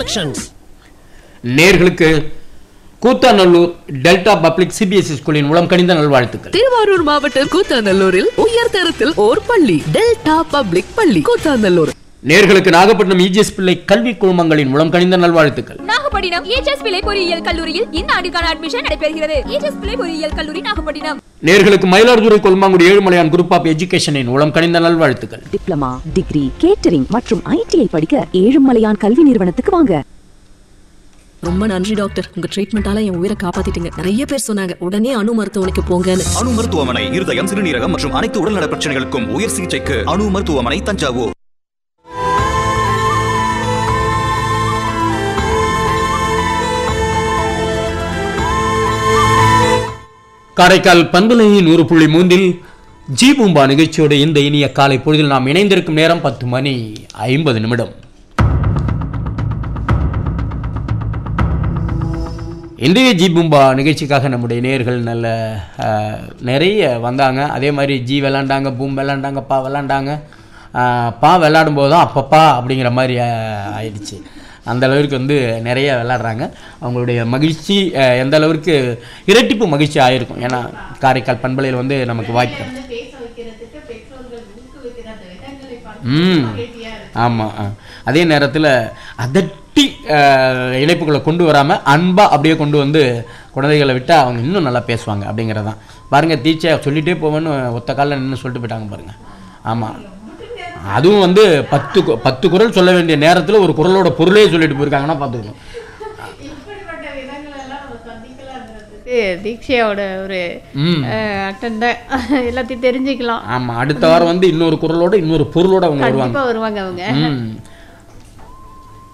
collections நேர்களுக்கு Koothanallur delta public CBSE ஸ்கூலின் மூலம் கணித நல்வாழ்த்துக்கள் திருவாரூர் மாவட்டம் கூத்தாநல்லூரில் உயர் தரத்தில் ஓர் பள்ளி டெல்டா பப்ளிக் பள்ளி கூத்தாநல்லூர் நேர்களுக்கு நாகப்பட்டினம் இஜிஎஸ் பிள்ளை கல்வி குழுமங்களின் மூலம் கணித நல்வாழ்த்துக்கள் நாகப்பட்டினம் ஏஜஸ் பிள்ளை பொறியியல் கல்லூரியில் இந்த ஆண்டுக்கான அட்மிஷன் நடைபெறுகிறது ஏஜஸ் பிள்ளை பொறியியல் கல்லூரி நாகப்பட்டினம் நேர்களுக்கு மயிலாடுதுறை கொல்மாங்குடி ஏழுமலையான் குரூப் ஆஃப் எஜுகேஷனின் மூலம் கணித நல்வாழ்த்துக்கள் டிப்ளமா டிகிரி கேட்டரிங் மற்றும் ஐடிஐ படிக்க ஏழுமலையான் கல்வி நிறுவனத்துக்கு வாங்க ரொம்ப நன்றி டாக்டர் உங்க ட்ரீட்மெண்டால என் உயிரை காப்பாத்திட்டீங்க நிறைய பேர் சொன்னாங்க உடனே அணு மருத்துவமனைக்கு போங்கன்னு அணு மருத்துவமனை இருதயம் சிறுநீரகம் மற்றும் அனைத்து உடல்நல பிரச்சனைகளுக்கும் உயர் சிகிச்சைக்கு அணு மருத்துவமனை தஞ்சாவூர் காரைக்கால் பண்பலையின் நூறு புள்ளி மூன்றில் ஜி பூம்பா நிகழ்ச்சியோட இந்த இனிய காலை பொழுதில் நாம் இணைந்திருக்கும் நேரம் பத்து மணி ஐம்பது நிமிடம் இன்றைய ஜி பூம்பா நிகழ்ச்சிக்காக நம்முடைய நேயர்கள் நல்ல அஹ், நிறைய வந்தாங்க அதே மாதிரி ஜி விளாண்டாங்க பூம் விளாண்டாங்க பா விளாண்டாங்க அஹ், பா விளாடும் போது தான் அப்பப்பா அப்படிங்கிற மாதிரி அஹ், ஆயிடுச்சு அந்த அளவிற்கு வந்து நிறைய விளாட்றாங்க அவங்களுடைய மகிழ்ச்சி அஹ், எந்த அளவிற்கு இரட்டிப்பு மகிழ்ச்சி ஆயிருக்கும் ஏன்னா காரைக்கால் பண்பலையில் வந்து நமக்கு வாய்ப்பு ம் ஆமாம் அதே நேரத்தில் அதட்டி அஹ், இணைப்புகளை கொண்டு வராமல் அன்பாக அப்படியே கொண்டு வந்து குழந்தைகளை விட்டால் அவங்க இன்னும் நல்லா பேசுவாங்க அப்படிங்கிறது தான் பாருங்கள் டீச்சர் சொல்லிகிட்டே போவேன்னு ஒத்த காலில் நின்று சொல்லிட்டு போயிட்டாங்க பாருங்கள் ஆமாம் அதுவும் வந்து பத்து கு- பத்து குரல் சொல்ல வேண்டிய நேரத்தில் ஒரு குரலோட பொருளே சொல்லிட்டு போயிருக்காங்கன்னா பார்த்துக்கணும் தீக்ஷையோட ஒரு ம் அட்டன் தான் எல்லாத்தையும் தெரிஞ்சுக்கலாம் ஆமாம் அடுத்த வாரம் வந்து இன்னொரு குரலோட இன்னொரு பொருளோட அவங்க வருவாங்க கண்டிப்பா வருவாங்க அவங்க ம்